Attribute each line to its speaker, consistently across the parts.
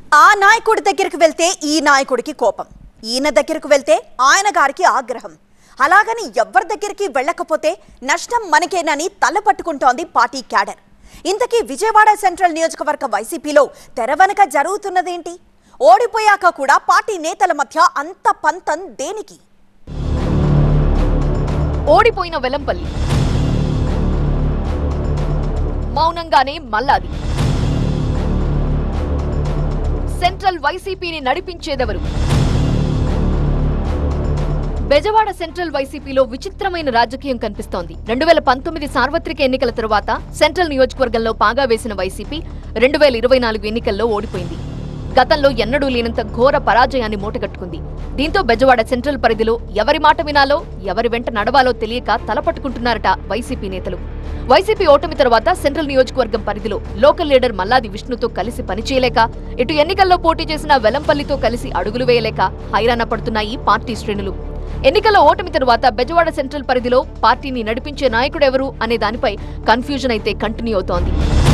Speaker 1: ఆ నాయకుడి దగ్గరికి వెళ్తే ఈ నాయకుడికి కోపం ఈయన దగ్గరకు వెళ్తే ఆయన గారికి ఆగ్రహం అలాగని ఎవ్వరి దగ్గరికి వెళ్ళకపోతే నష్టం మనకేనని తల పట్టుకుంటోంది పార్టీ క్యాడర్ ఇంతకీ విజయవాడ సెంట్రల్ నియోజకవర్గ వైసీపీలో తెరవనక జరుగుతున్నదేంటి ఓడిపోయాక కూడా పార్టీ నేతల మధ్య అంత పంతం దేనికి
Speaker 2: ఓడిపోయిన వెలంపల్లి మౌనంగానే మల్లాది సెంట్రల్ వైసీపీని నడిపించేదెవరు బెజవాడ సెంట్రల్ వైసీపీలో విచిత్రమైన రాజకీయం కనిపిస్తోంది రెండు వేల పంతొమ్మిది సార్వత్రిక ఎన్నికల తరువాత సెంట్రల్ నియోజకవర్గంలో పాగా వేసిన వైసీపీ రెండు వేల ఇరవై నాలుగు ఎన్నికల్లో ఓడిపోయింది గతంలో ఎన్నడూ లేనంత ఘోర పరాజయాన్ని మూటగట్టుకుంది దీంతో బెజవాడ సెంట్రల్ పరిధిలో ఎవరి మాట వినాలో ఎవరి వెంట నడవాలో తెలియక తలపట్టుకుంటున్నారట వైసీపీ నేతలు వైసీపీ ఓటమి తర్వాత సెంట్రల్ నియోజకవర్గం పరిధిలో లోకల్ లీడర్ మల్లాది విష్ణుతో కలిసి పనిచేయలేక ఇటు ఎన్నికల్లో పోటీ చేసిన వెలంపల్లితో కలిసి అడుగులు వేయలేక హైరాణ పడుతున్నాయి పార్టీ శ్రేణులు ఎన్నికల ఓటమి తరువాత బెజవాడ సెంట్రల్ పరిధిలో పార్టీని నడిపించే నాయకుడెవరు అనే దానిపై కన్ఫ్యూజన్ అయితే కంటిన్యూ అవుతోంది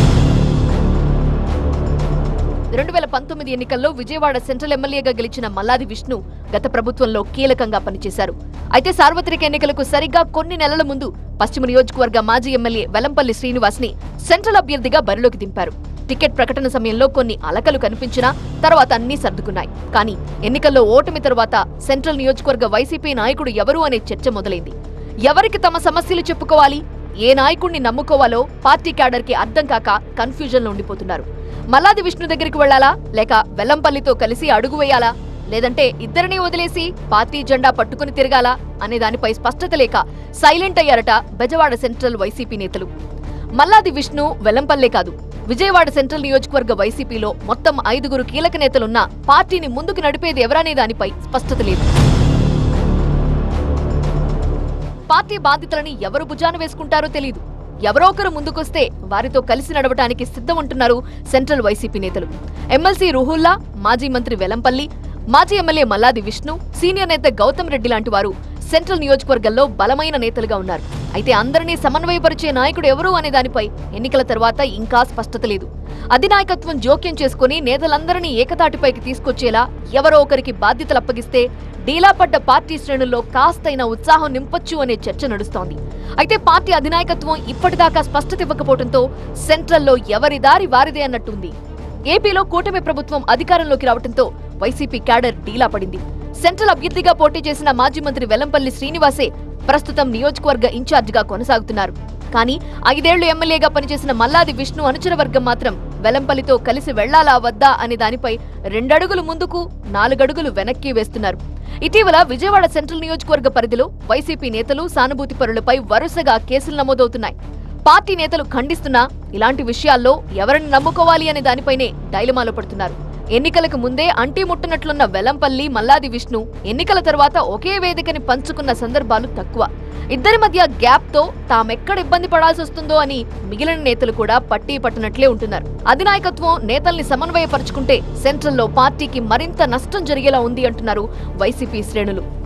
Speaker 2: రెండు వేల పంతొమ్మిది ఎన్నికల్లో విజయవాడ సెంట్రల్ ఎమ్మెల్యేగా గెలిచిన మల్లాది విష్ణు గత ప్రభుత్వంలో కీలకంగా పనిచేశారు అయితే సార్వత్రిక ఎన్నికలకు సరిగ్గా కొన్ని నెలల ముందు పశ్చిమ నియోజకవర్గ మాజీ ఎమ్మెల్యే వెలంపల్లి శ్రీనివాస్ ని సెంట్రల్ అభ్యర్థిగా బరిలోకి దింపారు టికెట్ ప్రకటన సమయంలో కొన్ని అలకలు కనిపించినా తర్వాత అన్నీ సర్దుకున్నాయి కానీ ఎన్నికల్లో ఓటమి తరువాత సెంట్రల్ నియోజకవర్గ వైసీపీ నాయకుడు ఎవరు అనే చర్చ మొదలైంది ఎవరికి తమ సమస్యలు చెప్పుకోవాలి ఏ నాయకుణ్ణి నమ్ముకోవాలో పార్టీ క్యాడర్ కి అర్థం కాక కన్ఫ్యూజన్ లో ఉండిపోతున్నారు మల్లాది విష్ణు దగ్గరికి వెళ్లాలా లేక వెల్లంపల్లితో కలిసి అడుగు వేయాలా లేదంటే ఇద్దరిని వదిలేసి పార్టీ జెండా పట్టుకుని తిరగాలా అనే దానిపై స్పష్టత లేక సైలెంట్ అయ్యారట బెజవాడ సెంట్రల్ వైసీపీ నేతలు మల్లాది విష్ణు వెల్లంపల్లే కాదు విజయవాడ సెంట్రల్ నియోజకవర్గ వైసీపీలో మొత్తం ఐదుగురు కీలక నేతలున్నా పార్టీని ముందుకు నడిపేది ఎవరనే దానిపై స్పష్టత లేదు పార్టీ బాధ్యతలని ఎవరు భుజాన వేసుకుంటారో తెలియదు ఎవరో ఒకరు ముందుకొస్తే వారితో కలిసి నడవటానికి సిద్ధమంటున్నారు సెంట్రల్ వైసీపీ నేతలు ఎమ్మెల్సీ రుహుల్లా మాజీ మంత్రి వెలంపల్లి మాజీ ఎమ్మెల్యే మల్లాది విష్ణు సీనియర్ నేత గౌతమ్ రెడ్డి లాంటి వారు సెంట్రల్ నియోజకవర్గంలో బలమైన నేతలుగా ఉన్నారు అయితే అందరినీ సమన్వయపరిచే నాయకుడు ఎవరు అనే దానిపై ఎన్నికల తర్వాత ఇంకా స్పష్టత లేదు అధినాయకత్వం జోక్యం చేసుకుని నేతలందరినీ ఏకతాటిపైకి తీసుకొచ్చేలా ఎవరో ఒకరికి బాధ్యతలు అప్పగిస్తే డీలా పడ్డ పార్టీ శ్రేణుల్లో కాస్తైన ఉత్సాహం నింపొచ్చు అనే చర్చ నడుస్తోంది అయితే పార్టీ అధినాయకత్వం ఇప్పటిదాకా స్పష్టత ఇవ్వకపోవడంతో సెంట్రల్లో ఎవరి దారి వారిదే అన్నట్టుంది ఏపీలో కూటమి ప్రభుత్వం అధికారంలోకి రావడంతో వైసీపీ క్యాడర్ డీలా పడింది సెంట్రల్ అభ్యర్థిగా పోటీ చేసిన మాజీ మంత్రి వెల్లంపల్లి శ్రీనివాసే ప్రస్తుతం నియోజకవర్గ ఇన్ఛార్జిగా కొనసాగుతున్నారు కానీ ఐదేళ్లు ఎమ్మెల్యేగా పనిచేసిన మల్లాది విష్ణు అనుచర వర్గం మాత్రం వెలంపల్లితో కలిసి వెళ్లాలా వద్దా అనే దానిపై రెండడుగులు ముందుకు నాలుగడుగులు వెనక్కి వేస్తున్నారు ఇటీవల విజయవాడ సెంట్రల్ నియోజకవర్గ పరిధిలో వైసీపీ నేతలు సానుభూతి పరులపై వరుసగా కేసులు నమోదవుతున్నాయి పార్టీ నేతలు ఖండిస్తున్నా ఇలాంటి విషయాల్లో ఎవరిని నమ్ముకోవాలి అనే దానిపైనే డైలమాలో పడుతున్నారు ఎన్నికలకు ముందే అంటీ ముట్టనట్లున్న వెలంపల్లి మల్లాది విష్ణు ఎన్నికల తర్వాత ఒకే వేదికని పంచుకున్న సందర్భాలు తక్కువ ఇద్దరి మధ్య గ్యాప్ తో తామెక్కడ ఇబ్బంది పడాల్సి వస్తుందో అని మిగిలిన నేతలు కూడా పట్టి పట్టినట్లే ఉంటున్నారు అధినాయకత్వం నేతల్ని సమన్వయపరుచుకుంటే సెంట్రల్లో పార్టీకి మరింత నష్టం జరిగేలా ఉంది అంటున్నారు వైసీపీ శ్రేణులు